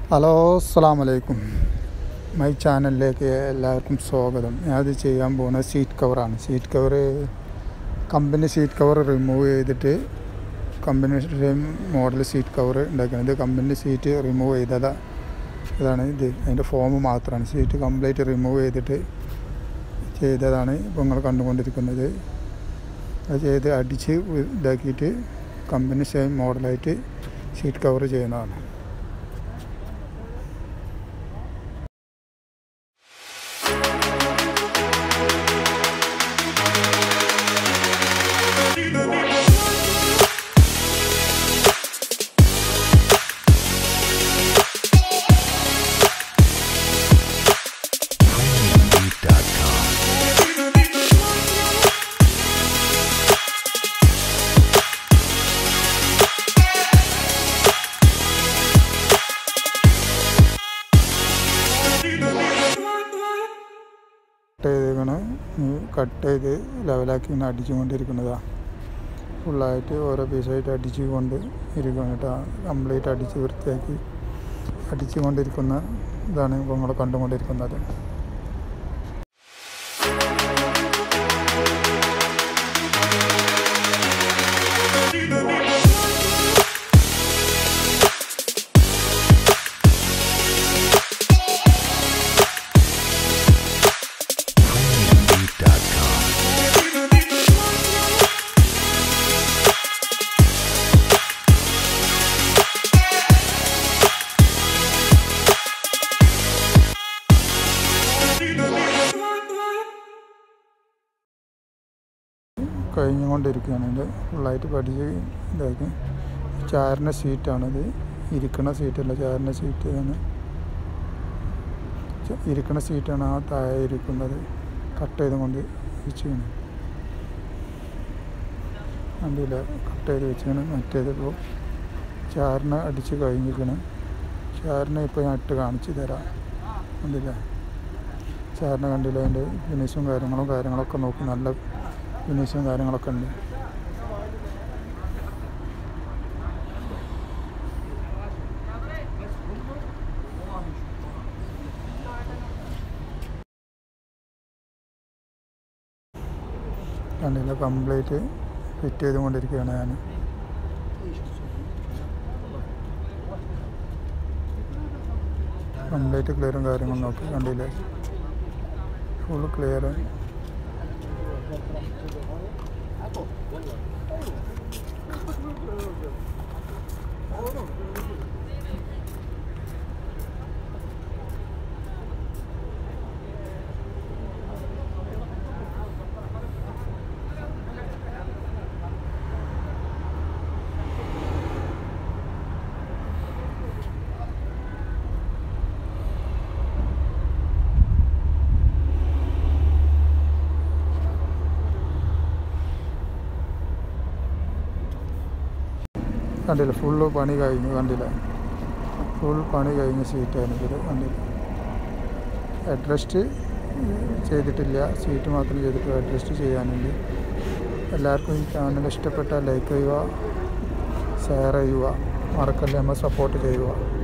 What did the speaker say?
hello അസ്സാം വലൈക്കും my ചാനലിലേക്ക് എല്ലാവർക്കും സ്വാഗതം ഞാനത് ചെയ്യാൻ പോകുന്നത് സീറ്റ് കവറാണ് seat cover company seat cover remove ചെയ്തിട്ട് കമ്പനി മോഡൽ സീറ്റ് കവർ ഉണ്ടാക്കുന്നത് കമ്പനി സീറ്റ് റിമൂവ് ചെയ്തതാ ഇതാണ് ഇത് അതിൻ്റെ ഫോം മാത്രമാണ് സീറ്റ് കംപ്ലീറ്റ് റിമൂവ് ചെയ്തിട്ട് ചെയ്തതാണ് ഇപ്പോൾ നിങ്ങൾ കണ്ടുകൊണ്ടിരിക്കുന്നത് അത് ചെയ്ത് അടിച്ച് ഇതാക്കിയിട്ട് കമ്പനി സെയിം മോഡലായിട്ട് സീറ്റ് കവർ ചെയ്യുന്നതാണ് കട്ട് ചെയ്തേക്കണ് കട്ട് ചെയ്ത് ലെവലാക്കി ഇങ്ങനെ അടിച്ചുകൊണ്ടിരിക്കുന്നതാണ് ഫുള്ളായിട്ട് ഓരോ പീസായിട്ട് അടിച്ചു കൊണ്ട് ഇരിക്കുകയാണ് കേട്ടോ കംപ്ലീറ്റ് അടിച്ച് വൃത്തിയാക്കി അടിച്ചു കൊണ്ടിരിക്കുന്ന ഇതാണ് ഇപ്പോൾ നിങ്ങൾ കണ്ടുകൊണ്ടിരിക്കുന്നത് കഴിഞ്ഞുകൊണ്ടിരിക്കുകയാണ് ഇത് ഫുള്ളായിട്ട് പഠിച്ച് ഇതാക്കി ചാരിന സീറ്റാണിത് ഇരിക്കണ സീറ്റല്ല ചാരിന സീറ്റ് ആണ് ഇരിക്കണ സീറ്റാണ് ആ താഴെ ഇരിക്കുന്നത് കട്ട് ചെയ്തുകൊണ്ട് വെച്ചാണ് കണ്ടില്ല കട്ട് ചെയ്ത് വെച്ചാണ് മറ്റേതിപ്പോൾ ചാറിന അടിച്ച് കഴിഞ്ഞിരിക്കണം ചാറിനെ ഇപ്പോൾ ഞാൻ ഇട്ട് കാണിച്ചു തരാം കണ്ടില്ല ചാറിനെ കണ്ടില്ല അതിൻ്റെ ഫിനിഷും കാര്യങ്ങളും കാര്യങ്ങളൊക്കെ നോക്കി നല്ല ഫിനിഷും കാര്യങ്ങളൊക്കെ ഉണ്ട് കണ്ടില്ല കംപ്ലീറ്റ് ഫിറ്റ് ചെയ്തുകൊണ്ടിരിക്കുകയാണ് ഞാൻ കംപ്ലീറ്റ് ക്ലിയറും കാര്യങ്ങളും നോക്കി കണ്ടില്ലേ ഫുൾ ക്ലിയർ കണ്ടില്ല ഫുള്ള് പണി കഴിഞ്ഞു കണ്ടില്ല ഫുൾ പണി കഴിഞ്ഞ സീറ്റാണ് ഇത് കണ്ടില്ല അഡ്രസ്റ്റ് ചെയ്തിട്ടില്ല സീറ്റ് മാത്രം ചെയ്തിട്ട് അഡ്രസ്റ്റ് ചെയ്യാനുണ്ട് എല്ലാവർക്കും ഈ ചാനൽ ഇഷ്ടപ്പെട്ടാൽ ലൈക്ക് ചെയ്യുക ഷെയർ ചെയ്യുക മറക്കല്ലേ നമ്മൾ സപ്പോർട്ട് ചെയ്യുക